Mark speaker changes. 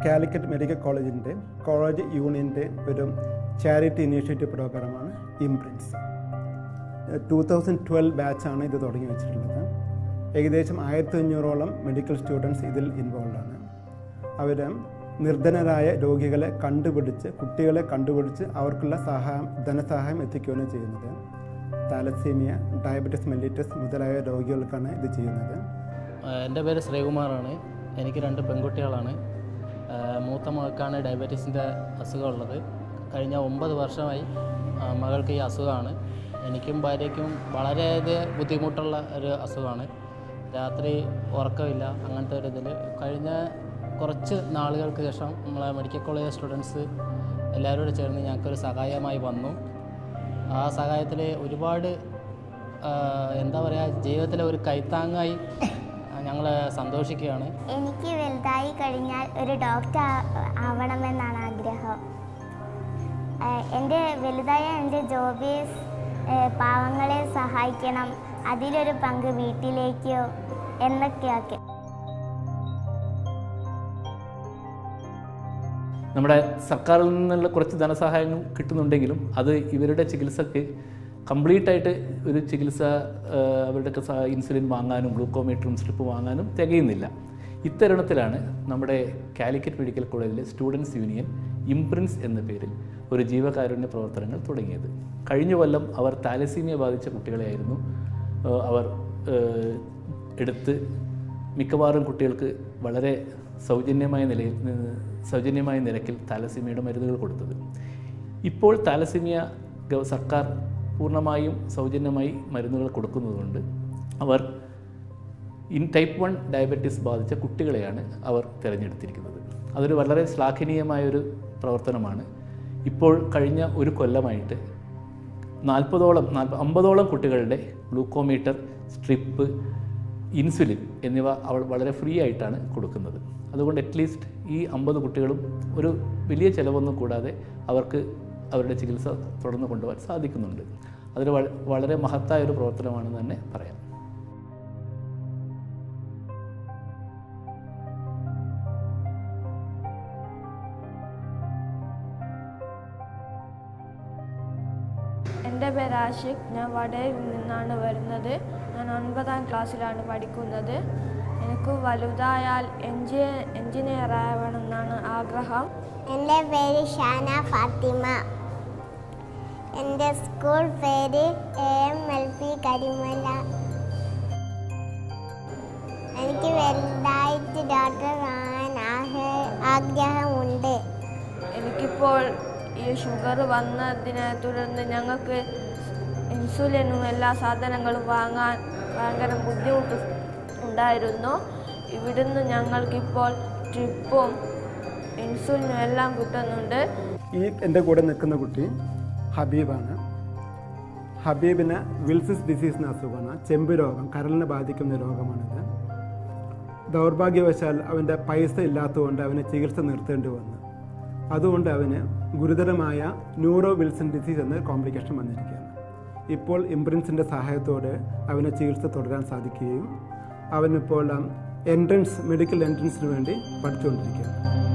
Speaker 1: Calicut medical കോളേജിൻ്റെ college യൂണിയൻ്റെ ഒരു ചാരിറ്റി ഇനീഷ്യേറ്റീവ് പ്രോഗ്രാമാണ് ഇംപ്രിൻസ് ടൂ തൗസൻഡ് ട്വൽവ് ബാച്ചാണ് ഇത് തുടങ്ങി വെച്ചിട്ടുള്ളത് ഏകദേശം ആയിരത്തി അഞ്ഞൂറോളം മെഡിക്കൽ സ്റ്റുഡൻസ് ഇതിൽ ഇൻവോൾവ് ആണ് അവർ നിർധനരായ രോഗികളെ കണ്ടുപിടിച്ച് കുട്ടികളെ കണ്ടുപിടിച്ച് അവർക്കുള്ള സഹായം ധനസഹായം എത്തിക്കുകയാണ് ചെയ്യുന്നത് താലസീമിയ ഡയബറ്റിസ് മെല്ലിറ്റസ് മുതലായ രോഗികൾക്കാണ് ഇത് ചെയ്യുന്നത്
Speaker 2: ആഹ് എൻ്റെ പേര് ശ്രീകുമാറാണ് എനിക്ക് രണ്ട് പെൺകുട്ടികളാണ് ആഹ് മൂത്ത മകൾക്കാണ് ഡയബറ്റീസിൻ്റെ അസുഖമുള്ളത് കഴിഞ്ഞ ഒമ്പത് വർഷമായി ആഹ് മകൾക്ക് ഈ അസുഖമാണ് എനിക്കും ഭാര്യയ്ക്കും വളരെയധികം ബുദ്ധിമുട്ടുള്ള ഒരു അസുഖമാണ് രാത്രി ഉറക്കമില്ല അങ്ങനത്തെ ഒരു ഇതിൽ കഴിഞ്ഞ കുറച്ച് നാളുകൾക്ക് ശേഷം നമ്മളെ മെഡിക്കൽ കോളേജ് സ്റ്റുഡൻസ് എല്ലാവരും കൂടെ ചേർന്ന് ഞങ്ങൾക്കൊരു സഹായമായി വന്നു ആ സഹായത്തിൽ ഒരുപാട് ആഹ് എന്താ പറയുക ജീവിതത്തിലെ ഒരു കൈത്താങ്ങായി ഞങ്ങൾ സന്തോഷിക്കുകയാണ്
Speaker 3: എനിക്ക് വലുതായി കഴിഞ്ഞാൽ ഒരു ഡോക്ടർ ആ- ആവണമെന്നാണ് ആഗ്രഹം ഏഹ് എൻ്റെ വലുതായ എൻ്റെ ജോബ് പാവങ്ങളെ സഹായിക്കണം അതിലൊരു പങ്ക് വീട്ടിലേക്കോ എന്നൊക്കെയൊക്കെ
Speaker 4: നമ്മുടെ സർക്കാരിൽ നിന്നുള്ള കുറച്ച് ധനസഹായങ്ങൾ കിട്ടുന്നുണ്ടെങ്കിലും അത് ഇവരുടെ ചികിത്സക്ക് കംപ്ലീറ്റ് ആയിട്ട് ഒരു ചികിത്സ ആ, അവരുടെയൊക്കെ സ- ഇൻസുലിൻ വാങ്ങാനും ഗ്ലൂക്കോമീറ്ററും സ്ട്രിപ്പ് വാങ്ങാനും തികയുന്നില്ല ഇത്തരുണത്തിലാണ് നമ്മുടെ കാലിക്കറ്റ് മെഡിക്കൽ കോളേജിലെ സ്റ്റുഡൻസ് യൂണിയൻ ഇംപ്രിൻസ് എന്ന പേരിൽ ഒരു ജീവകാരുണ്യ പ്രവർത്തനങ്ങൾ തുടങ്ങിയത് കഴിഞ്ഞ കൊല്ലം അവർ താലസീമിയ ബാധിച്ച കുട്ടികളെയായിരുന്നു ആ, അവർ ആ, എടുത്ത് മിക്കവാറും കുട്ടികൾക്ക് വളരെ സൗജന്യമായ നിലയിൽ നിന്ന് സൗജന്യമായ നിരക്കിൽ താലസീമിയയുടെ മരുന്നുകൾ കൊടുത്തത് ഇപ്പോൾ താലസീമിയ ഗവ- സർക്കാർ പൂർണ്ണമായും സൗജന്യമായി മരുന്നുകൾ കൊടുക്കുന്നതുകൊണ്ട് അവർ ഇൻ ടൈപ്പ് വൺ ഡയബറ്റീസ് ബാധിച്ച കുട്ടികളെയാണ് അവർ തിരഞ്ഞെടുത്തിരിക്കുന്നത് അതൊരു വളരെ ശ്ലാഘനീയമായൊരു പ്രവർത്തനമാണ് ഇപ്പോൾ കഴിഞ്ഞ ഒരു കൊല്ലമായിട്ട് നാൽപ്പതോളം നാൽപ്പ അമ്പതോളം കുട്ടികളുടെ ഗ്ലൂക്കോമീറ്റർ സ്ട്രിപ്പ് ഇൻസുലിൻ എന്നിവ അവൾ വളരെ ഫ്രീ ആയിട്ടാണ് കൊടുക്കുന്നത് അതുകൊണ്ട് അറ്റ്ലീസ്റ്റ് ഈ അമ്പത് കുട്ടികളും ഒരു വലിയ ചിലവൊന്നും കൂടാതെ അവർക്ക് അവരുടെ ചികിത്സ തുടർന്ന് കൊണ്ടുപോകാൻ സാധിക്കുന്നുണ്ട് അതൊരു വ- വളരെ മഹത്തായ ഒരു പ്രവർത്തനമാണെന്ന് തന്നെ പറയാം
Speaker 5: എൻ്റെ പേര് ആഷിഖ് ഞാൻ വടയിൽ നിന്നാണ് വരുന്നത് ഞാൻ ഒൻപതാം ക്ലാസ്സിലാണ് പഠിക്കുന്നത് എനിക്ക് വലുതായാൽ എഞ്ചി എഞ്ചിനീയർ ആവണമെന്നാണ് ആഗ്രഹം
Speaker 3: എൻ്റെ പേര് ഷാന ഫാത്തിമ എൻ്റെ സ്കൂൾ പേര് A M L P Karimala എനിക്ക് വലുതായിട്ട് ഡോക്ടർ ആകാൻ ആഹ- ആഗ്രഹമുണ്ട്
Speaker 5: എനിക്കിപ്പോൾ ഈ ഷുഗർ വന്നതിനെ തുടർന്ന് ഞങ്ങൾക്ക് ഇൻസുലിനും എല്ലാ സാധനങ്ങളും വാങ്ങാൻ ഭയങ്കര ബുദ്ധിമുട്ട് ഉണ്ടായിരുന്നു ഇവിടുന്ന് ഞങ്ങൾക്കിപ്പോൾ ട്രിപ്പും ഇൻസുലിനും എല്ലാം കിട്ടുന്നുണ്ട്
Speaker 1: ഈ എൻ്റെ കൂടെ നിൽക്കുന്ന കുട്ടി ഹബീബാണ് ഹബീബിന് വിൽസസ് ഡിസീസ് എന്ന അസുഖമാണ് ചെമ്പ് രോഗം കരളിനെ ബാധിക്കുന്ന രോഗമാണിത് ദൗർഭാഗ്യവശാൽ അവൻ്റെ പൈസ ഇല്ലാത്തതുകൊണ്ട് അവന് ചികിത്സ നിർത്തേണ്ടി വന്നു അതുകൊണ്ട് അവന് ഗുരുതരമായ ന്യൂറോ വിൽസൺ ഡിസീസ് എന്ന കോംപ്ലിക്കേഷൻ വന്നിരിക്കുകയാണ് ഇപ്പോൾ ഇംപ്രിൻസിൻ്റെ സഹായത്തോടെ അവന് ചികിത്സ തുടരാൻ സാധിക്കുകയും അവനിപ്പോൾ എൻട്രൻസ് മെഡിക്കൽ എൻട്രൻസിന് വേണ്ടി പഠിച്ചുകൊണ്ടിരിക്കുകയാണ്